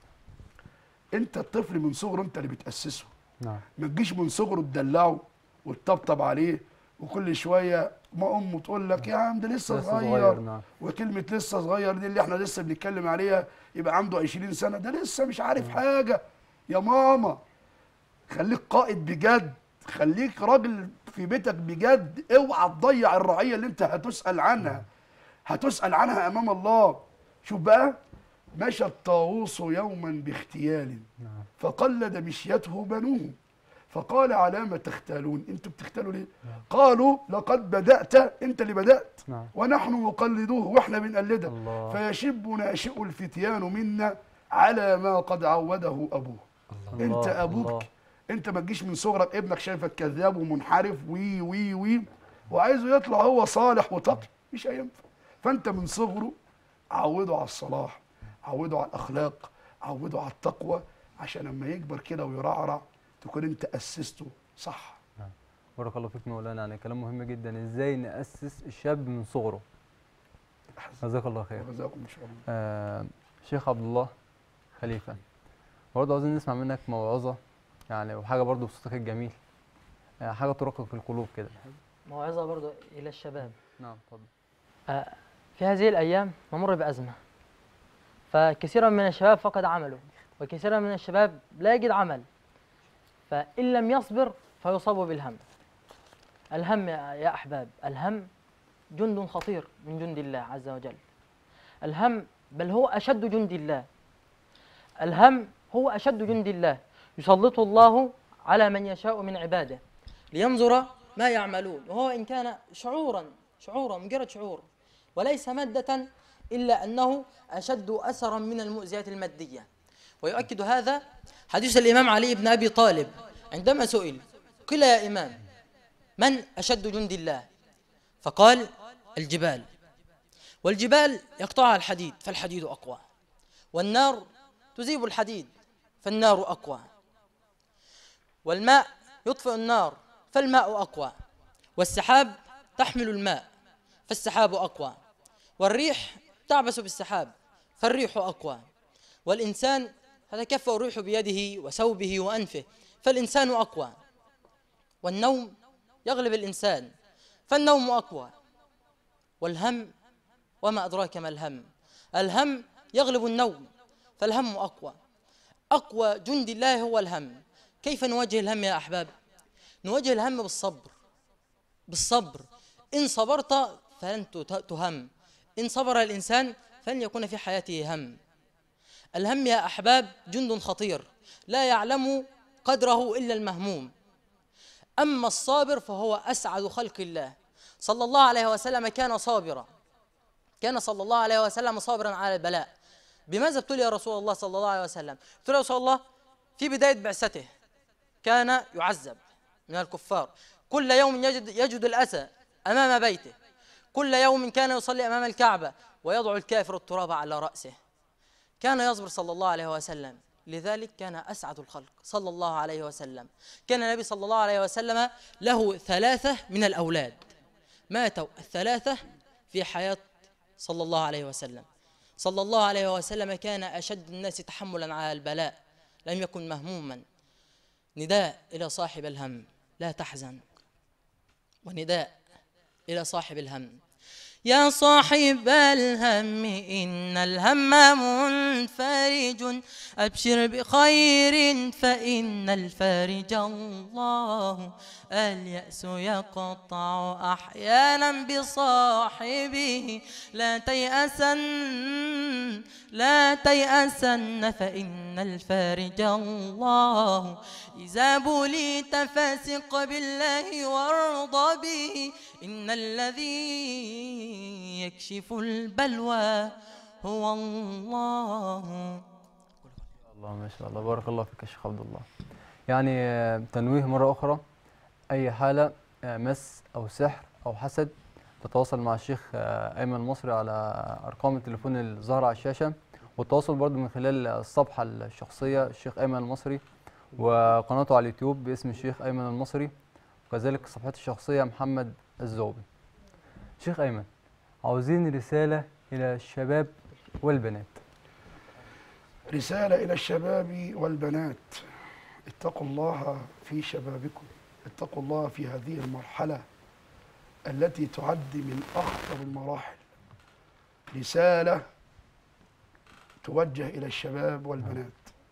انت الطفل من صغره انت اللي بتاسسه نعم ما تجيش من صغره تدلعه وتطبطب عليه وكل شويه ما امه تقول لك يا عم ده لسه لسه صغير, صغير، نعم. وكلمه لسه صغير دي اللي احنا لسه بنتكلم عليها يبقى عنده 20 سنه ده لسه مش عارف حاجه يا ماما خليك قائد بجد خليك راجل في بيتك بجد اوعى تضيع الرعيه اللي انت هتسال عنها هتسال عنها امام الله شوف بقى مشى الطاووس يوما باختيال نعم فقلد مشيته بنوه فقال على ما تختالون انتوا بتختالوا ليه قالوا لقد بدأت انت اللي بدأت نعم ونحن نقلدوه واحنا بنقلدك الله. فيشب ناشئ الفتيان منا على ما قد عوده ابوه انت الله، ابوك الله. انت ما تجيش من صغرك ابنك شايفك كذاب ومنحرف وي وي وي وعايزه يطلع هو صالح وتقي مش هينفع فانت من صغره عوده على الصلاح عوده على الاخلاق عوده على التقوى عشان لما يكبر كده ويرعرع تكون انت اسسته صح بارك الله فيك مولانا يعني كلام مهم جدا ازاي نأسس الشاب من صغره جزاك الله خير وجزاكم ان شاء الله آه شيخ عبد الله خليفة برضه عاوزين نسمع منك موعظة يعني وحاجة برضه بصوتك الجميل آه حاجة ترقق القلوب كده موعظة برضو إلى الشباب نعم اتفضل آه، في هذه الأيام نمر بأزمة فكثيرا من الشباب فقد عمله وكثيرا من الشباب لا يجد عمل فإن لم يصبر فيصاب بالهم الهم يا يا أحباب الهم جند خطير من جند الله عز وجل الهم بل هو أشد جند الله الهم هو أشد جند الله يسلط الله على من يشاء من عباده لينظر ما يعملون وهو إن كان شعورا شعورا مجرد شعور وليس مادة إلا أنه أشد أثرا من المؤذيات المادية ويؤكد هذا حديث الإمام علي بن أبي طالب عندما سئل قيل يا إمام من أشد جند الله فقال الجبال والجبال يقطعها الحديد فالحديد أقوى والنار تذيب الحديد فالنار أقوى والماء يطفئ النار فالماء أقوى والسحاب تحمل الماء فالسحاب أقوى والريح تعبس بالسحاب فالريح أقوى والإنسان تتكفأ الريح بيده وثوبه وأنفه فالإنسان أقوى والنوم يغلب الإنسان فالنوم أقوى والهم وما أدراك ما الهم الهم يغلب النوم فالهم أقوى أقوى جند الله هو الهم كيف نواجه الهم يا أحباب نواجه الهم بالصبر بالصبر إن صبرت فلن تت- تهم إن صبر الإنسان فلن يكون في حياته هم الهم يا أحباب جند خطير لا يعلم قدره إلا المهموم أما الصابر فهو أسعد خلق الله صلى الله عليه وسلم كان صابرا كان صلى الله عليه وسلم صابرا على البلاء بماذا ابتلي يا رسول الله صلى الله عليه وسلم ابتلي يا رسول الله في بداية بعثته كان يعذب من الكفار كل يوم يجد, يجد الأسى أمام بيته كل يوم كان يصلي أمام الكعبة ويضع الكافر التراب على رأسه كان يصبر صلى الله عليه وسلم لذلك كان أسعد الخلق صلى الله عليه وسلم كان النبي صلى الله عليه وسلم له ثلاثة من الأولاد ماتوا الثلاثة في حياة صلى الله عليه وسلم صلى الله عليه وسلم كان أشد الناس تحملا على البلاء لم يكن مهموما نداء إلى صاحب الهم لا تحزن ونداء إلى صاحب الهم يا صاحب الهم إن الهم منفرج أبشر بخير فإن الفارج الله اليأس يقطع أحيانا بصاحبه لا تيأسن لا تيأسن فإن الفارج الله إذا بليت فاسق بالله وارض به إن الذي يكشف البلوى هو الله الله ما شاء الله بارك الله فيك يا شيخ عبد الله يعني آه، تنويه مرة أخرى أي حالة آه، مس أو سحر أو حسد تتواصل مع الشيخ آه، أيمن المصري على أرقام التليفون الظاهرة على الشاشة والتواصل برضو من خلال الصفحة الشخصية الشيخ أيمن المصري وقناته على اليوتيوب باسم الشيخ أيمن المصري وكذلك صفحتي الشخصية محمد الزوبي شيخ أيمن عاوزين رسالة إلى الشباب والبنات رسالة إلى الشباب والبنات اتقوا الله في شبابكم اتقوا الله في هذه المرحلة التي تعد من أخطر المراحل رسالة توجه إلى الشباب والبنات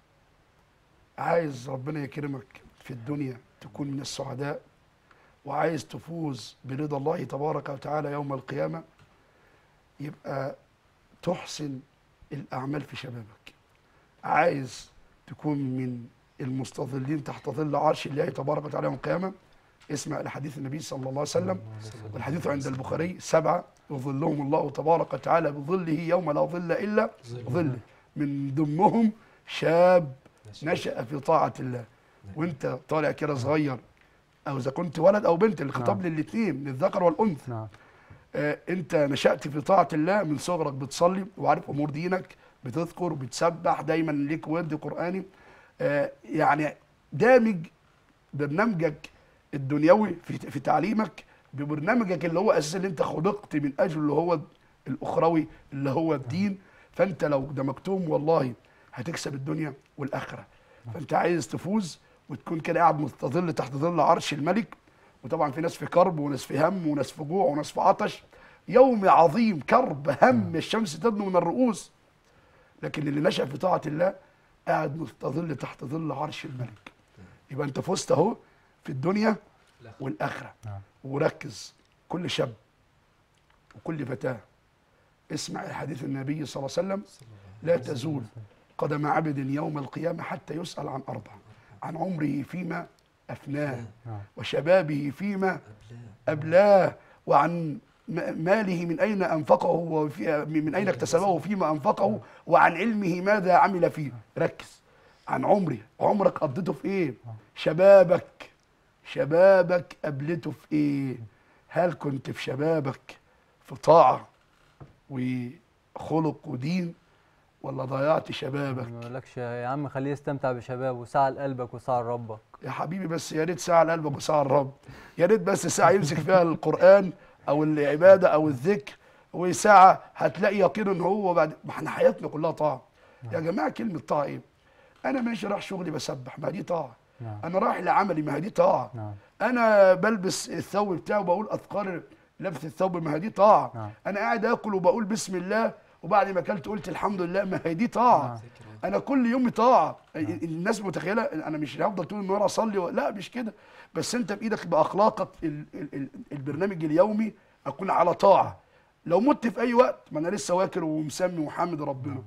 عايز ربنا يكرمك في الدنيا تكون من السعداء وعايز تفوز برضا الله تبارك وتعالى يوم القيامة يبقى تحسن الأعمال في شبابك عايز تكون من المستظلين تحت ظل عرش الله تبارك وتعالى يوم القيامة اسمع الحديث النبي صلى الله عليه وسلم والحديث عند البخاري سبعة يظلهم الله تبارك وتعالى بظله يوم لا ظل إلا ظله من ضمنهم شاب نشأ في طاعة الله وانت طالع كده صغير او اذا كنت ولد او بنت الخطاب نعم. للاثنين للذكر والانثى نعم آه، انت نشأت في طاعة الله من صغرك بتصلي وعارف امور دينك بتذكر وبتسبح دايما ليك ورد قرآني آه، يعني دامج برنامجك الدنيوي في في تعليمك ببرنامجك اللي هو اساسا اللي انت خلقت من اجله اللي هو الاخروي اللي هو الدين فانت لو دمجتهم والله هتكسب الدنيا والاخره فانت عايز تفوز وتكون كده قاعد مستظل تحت ظل عرش الملك وطبعا في ناس في كرب وناس في هم وناس في جوع وناس في عطش يوم عظيم كرب هم الشمس تدنو من الرؤوس لكن اللي نشأ في طاعة الله قاعد مستظل تحت ظل عرش الملك يبقى انت فزت اهو في الدنيا والآخرة نعم. وركز كل شاب وكل فتاة اسمع حديث النبي صلى الله عليه وسلم لا تزول قدم عبد يوم القيامة حتى يسأل عن أربع عن عمره فيما أفناه نعم. وشبابه فيما أبلاه وعن م- ماله من أين أنفقه وفي من أين اكتسبه فيما أنفقه وعن علمه ماذا عمل فيه ركز عن عمري عمرك قضيته في إيه شبابك شبابك قبلته في إيه هل كنت في شبابك في طاعة وخلق ودين ولا ضيعت شبابك ما يقولكش يا عم خليه يستمتع بشبابه ساعة لقلبك وساعة لربك يا حبيبي بس يا ريت ساعة لقلبك وساعة الرب يا ريت بس ساعة يمسك فيها القرآن أو العبادة أو الذكر وساعة هتلاقي يقين إن هو بعد ما احنا حياتنا كلها طاعة يا جماعة كلمة طاعة إيه؟ أنا ماشي رايح شغلي بسبح ما دي طاعة نعم أنا رايح لعملي ما هي دي طاعة نعم أنا بلبس الثوب بتاعي وبقول أذكار لبس الثوب ما هي دي طاعة نعم. أنا قاعد آكل وبقول بسم الله وبعد ما أكلت قلت الحمد لله ما هي دي طاعة نعم. انا كل يوم طاعه الناس متخيله انا مش هفضل طول النهار اصلي و... لا مش كده بس انت بايدك باخلاقك ال... ال... ال... البرنامج اليومي اكون على طاعه لو مت في اي وقت ما انا لسه واكر ومسمي وحامد ربنا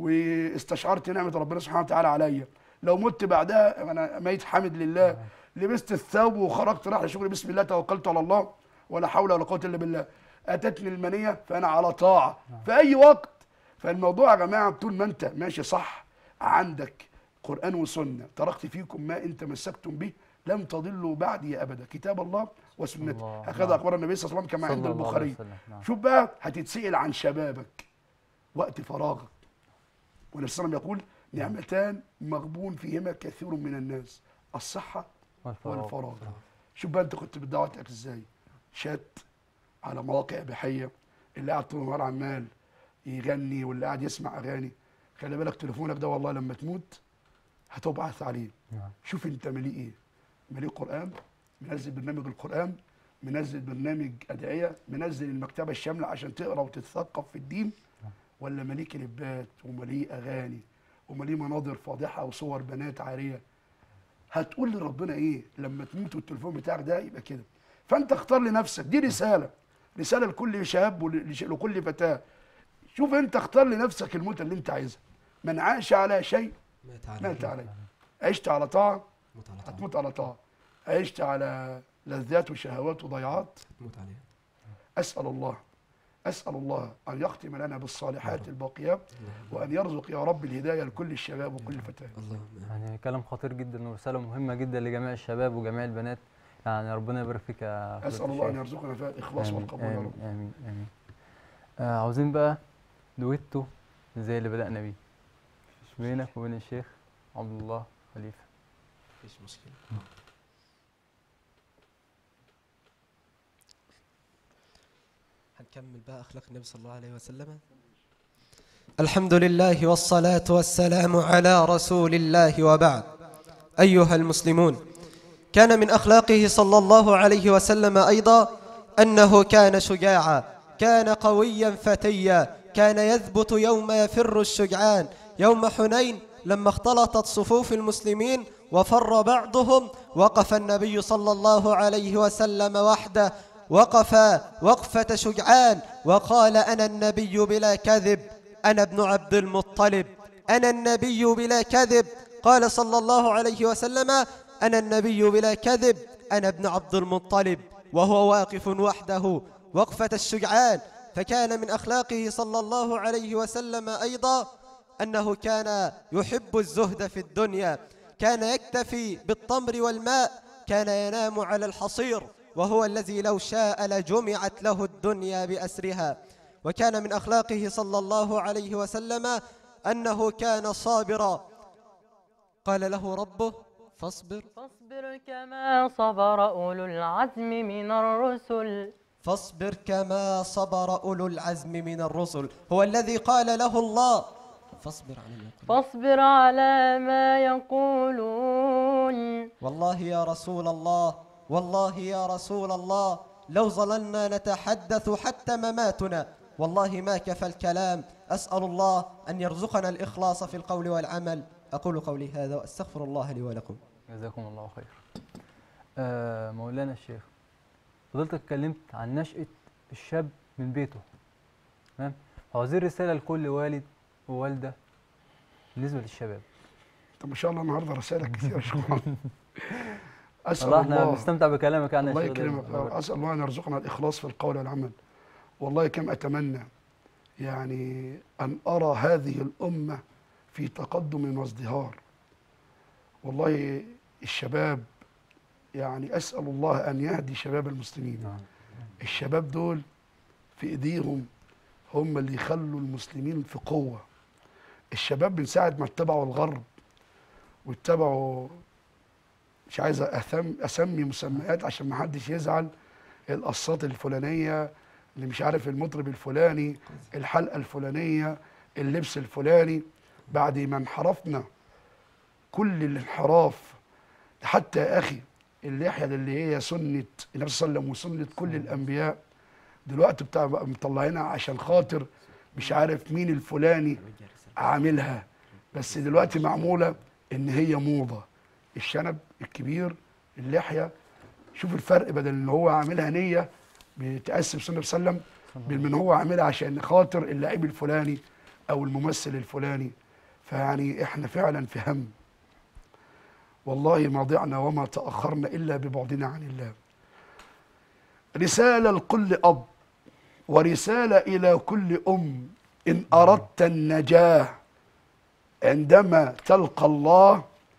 واستشعرت نعمه ربنا سبحانه وتعالى عليا لو مت بعدها انا ميت حامد لله لبست الثوب وخرجت رايح لشغلي بسم الله توكلت على الله ولا حول ولا قوه الا بالله اتتني المنيه فانا على طاعه في اي وقت فالموضوع يا جماعه طول ما انت ماشي صح عندك قران وسنه تركت فيكم ما ان تمسكتم به لم تضلوا بعدي ابدا كتاب الله وسنته الله. هكذا نعم. اخبر النبي صلى الله عليه وسلم كما صلى عند الله عليه البخاري وسلم. نعم. شوف بقى هتتسال عن شبابك وقت فراغك والنبي صلى الله عليه وسلم يقول نعمتان مغبون فيهما كثير من الناس الصحه والفراغ. والفراغ شوف بقى انت كنت بتدعي وقتك ازاي شات على مواقع اباحيه اللي قاعد طول النهار عمال يغني واللي قاعد يسمع اغاني خلي بالك تليفونك ده والله لما تموت هتبعث عليه نعم. شوف انت مليه ايه مليه قران منزل برنامج القران منزل برنامج ادعيه منزل المكتبه الشامله عشان تقرا وتتثقف في الدين ولا مليه كليبات ومليه اغاني ومليه مناظر فاضحه وصور بنات عاريه هتقول لربنا ايه لما تموت والتليفون بتاعك ده يبقى كده فانت اختار لنفسك دي رساله رساله لكل شاب ولكل فتاه شوف انت اختار لنفسك الموت اللي انت عايزها من عاش على شيء مات عليه مات عليه عشت على طاعه موت على طاعة هتموت على طاعه عشت على لذات وشهوات وضيعات موت عليه اسال الله اسال الله ان يختم لنا بالصالحات الباقيات وان يرزق يا رب الهدايه لكل الشباب وكل فتاه اللهم يعني كلام خطير جدا ورسالة مهمة جدا لجميع الشباب وجميع البنات يعني ربنا يبارك فيك يا فضيلة اسال الله ان الشيخ. يرزقنا فيها الاخلاص آمين والقبول يا آمين رب آمين آمين آه عاوزين بقى دويتو زي اللي بدأنا بيه مش بينك وبين الشيخ عبد الله خليفة مفيش مشكلة هنكمل بقى أخلاق النبي صلى الله عليه وسلم الحمد لله والصلاة والسلام على رسول الله وبعد أيها المسلمون كان من أخلاقه صلى الله عليه وسلم أيضا أنه كان شجاعا كان قويا فتيا كان يثبت يوم يفر الشجعان يوم حنين لما اختلطت صفوف المسلمين وفر بعضهم وقف النبي صلى الله عليه وسلم وحده وقف وقفة شجعان وقال أنا النبي بلا كذب أنا ابن عبد المطلب أنا النبي بلا كذب قال صلى الله عليه وسلم أنا النبي بلا كذب أنا ابن عبد المطلب وهو واقف وحده وقفة الشجعان فكان من أخلاقه صلى الله عليه وسلم أيضا أنه كان يحب الزهد في الدنيا كان يكتفي بالتمر والماء كان ينام على الحصير وهو الذي لو شاء لجمعت له الدنيا بأسرها وكان من أخلاقه صلى الله عليه وسلم أنه كان صابرا قال له ربه فاصبر فاصبر كما صبر أولو العزم من الرسل فاصبر كما صبر أولو العزم من الرسل هو الذي قال له الله فاصبر على ما يقولون فاصبر على ما يقولون والله يا رسول الله والله يا رسول الله لو ظللنا نتحدث حتى مماتنا والله ما كفى الكلام أسأل الله أن يرزقنا الإخلاص في القول والعمل أقول قولي هذا وأستغفر الله لي ولكم جزاكم الله خير آه مولانا الشيخ فضلتك اتكلمت عن نشأة الشاب من بيته تمام فعاوزين رسالة لكل والد ووالدة بالنسبة للشباب طب ما شاء الله النهارده رسائل كتير يا شيخ محمد اسال والله احنا الله بنستمتع بكلامك عن الله الشيخ دايما. يكرمك اسال الله ان يرزقنا الاخلاص في القول والعمل والله كم اتمنى يعني ان ارى هذه الامه في تقدم وازدهار والله الشباب يعني اسال الله ان يهدي شباب المسلمين نعم. الشباب دول في ايديهم هم اللي يخلوا المسلمين في قوه الشباب من ساعه ما اتبعوا الغرب واتبعوا مش عايز أثم اسمي مسميات عشان ما حدش يزعل القصات الفلانيه اللي مش عارف المطرب الفلاني الحلقه الفلانيه اللبس الفلاني بعد ما انحرفنا كل الانحراف حتى يا اخي اللحيه اللي هي سنه النبي صلى الله عليه وسلم وسنه كل الانبياء دلوقتي بتاع بقى مطلعينها عشان خاطر مش عارف مين الفلاني عاملها بس دلوقتي معموله ان هي موضه الشنب الكبير اللحيه شوف الفرق بدل ان هو عاملها نيه بتقسم سنه بسلم من هو عاملها عشان خاطر اللاعب الفلاني او الممثل الفلاني فيعني احنا فعلا في هم والله ما ضعنا وما تاخرنا الا ببعدنا عن الله رساله لكل اب ورساله الى كل ام ان اردت النجاه عندما تلقى الله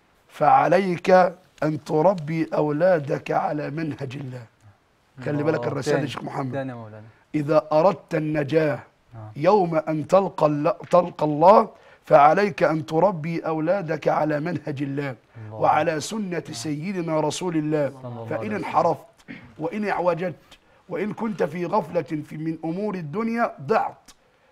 فعليك ان تربي اولادك على منهج الله خلي بالك آه، الرساله يا تاني- شيخ محمد تاني يا مولانا إذا أردت النجاة آه. يوم أن تلقى الله, تلقى الله فعليك أن تربي أولادك على منهج الله الله. وعلى سنة سيدنا رسول الله صلى الله فإن عليه وسلم. انحرفت وإن اعوجت وإن كنت في غفلة في من أمور الدنيا ضعت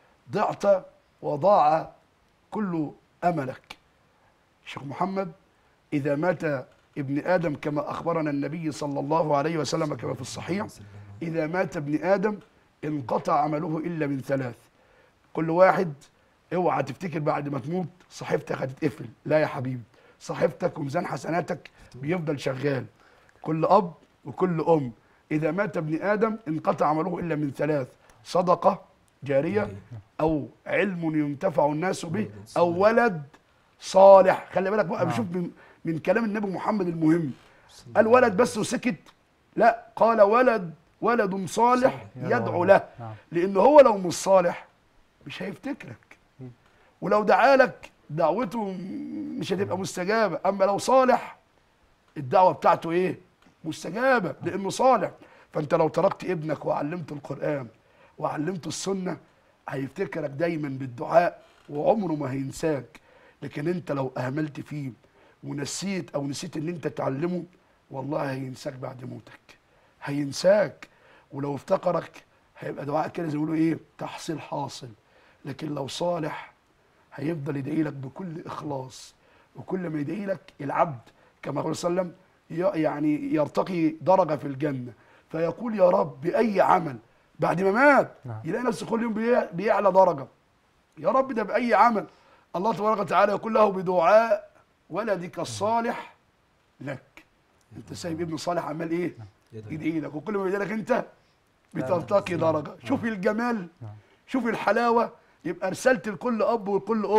ضعت وضاع كل أملك شيخ محمد إذا مات ابن آدم كما أخبرنا النبي صلى الله عليه وسلم كما في الصحيح إذا مات ابن آدم انقطع عمله إلا من ثلاث كل واحد اوعى تفتكر بعد ما تموت صحيفتك هتتقفل لا يا حبيبي صحيفتك وميزان حسناتك بيفضل شغال كل أب وكل أم إذا مات ابن آدم انقطع عمله إلا من ثلاث صدقة جارية أو علم ينتفع الناس به أو ولد صالح خلي بالك بقى بشوف من, من كلام النبي محمد المهم قال ولد بس وسكت لا قال ولد ولد صالح يا يدعو الله. له نعم. لأنه هو لو مش صالح مش هيفتكرك ولو دعالك دعوته م- مش هتبقى مستجابة أما لو صالح الدعوة بتاعته إيه مستجابة لأنه صالح فأنت لو تركت ابنك وعلمته القرآن وعلمته السنة هيفتكرك دايما بالدعاء وعمره ما هينساك لكن انت لو اهملت فيه ونسيت او نسيت ان انت تعلمه والله هينساك بعد موتك هينساك ولو افتكرك هيبقى دعاء كده زي ما بيقولوا ايه تحصيل حاصل لكن لو صالح هيفضل يدعي لك بكل اخلاص وكل ما يدعي لك العبد كما قال صلى الله عليه وسلم ي- يعني يرتقي درجه في الجنه فيقول يا رب باي عمل بعد ما مات نعم. يلاقي نفسه كل يوم بي- بيعلى درجه يا رب ده باي عمل الله تبارك وتعالى يقول له بدعاء ولدك الصالح لك انت سايب ابن صالح عمال ايه يدعي لك وكل ما يدعي لك انت بترتقي درجه شوف الجمال شوف الحلاوه يبقى رسالتي لكل اب ولكل ام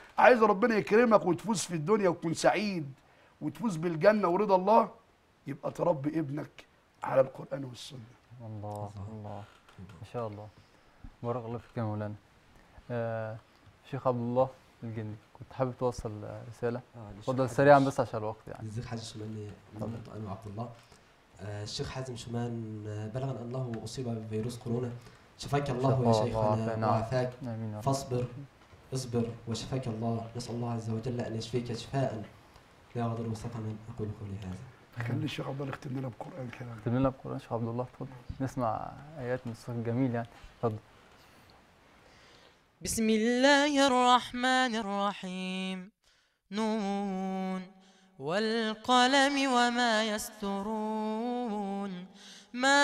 عايز ربنا يكرمك وتفوز في الدنيا وتكون سعيد وتفوز بالجنه ورضا الله يبقى تربي ابنك على القران والسنه الله الله ما شاء الله بارك الله فيك يا مولانا آه شيخ عبد الله الجندي كنت حابب توصل آه، رسالة آه، للشيخ اتفضل حازم سريعا ش- بس عشان الوقت يعني للشيخ حازم شومان أنا عبد الله آه، الشيخ حازم شومان آه، بلغنا أنه أصيب بفيروس كورونا شفاك الله يا شفاه الله شيخنا وعافاه، نعم. وعافاك امين يا رب فاصبر اصبر وشفاك الله نسأل الله عز وجل أن يشفيك شفاء لا يغادر سقما أقول قولي هذا خلي الشيخ عبد الله يختم لنا بقران كده اكتب لنا بقرآن شيخ عبد الله اتفضل نسمع آيات من الصوت الجميل يعني اتفضل بسم الله الرحمن الرحيم نون والقلم وما يسترون ما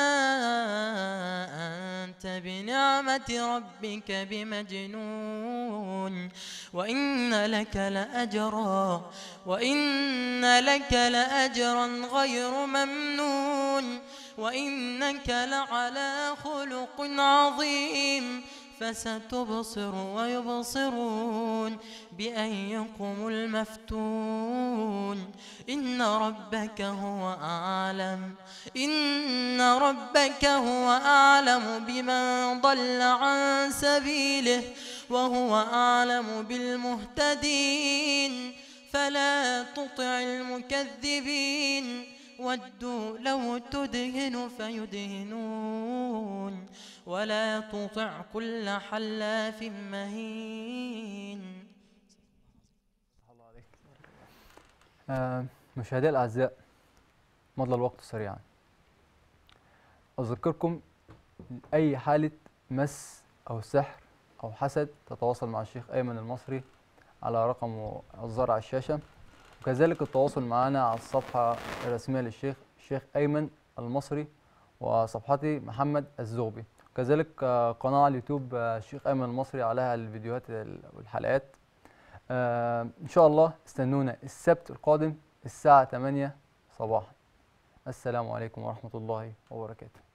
أنت بنعمة ربك بمجنون وإن لك لأجرا وإن لك لأجرا غير ممنون وإنك لعلى خلق عظيم فستبصر ويبصرون بأيكم المفتون إن ربك هو أعلم إن ربك هو أعلم بمن ضل عن سبيله وهو أعلم بالمهتدين فلا تطع المكذبين ودوا لو تدهن فيدهنون ولا تطع كل حلاف مهين آه مشاهدي الأعزاء مضى الوقت سريعا أذكركم أي حالة مس أو سحر أو حسد تتواصل مع الشيخ أيمن المصري على رقم الظاهر على الشاشة وكذلك التواصل معنا على الصفحة الرسمية للشيخ الشيخ أيمن المصري وصفحتي محمد الزغبي كذلك آه، قناة على اليوتيوب آه، الشيخ أيمن المصري عليها الفيديوهات والحلقات آه إن شاء الله استنونا السبت القادم الساعة 8 صباحا السلام عليكم ورحمة الله وبركاته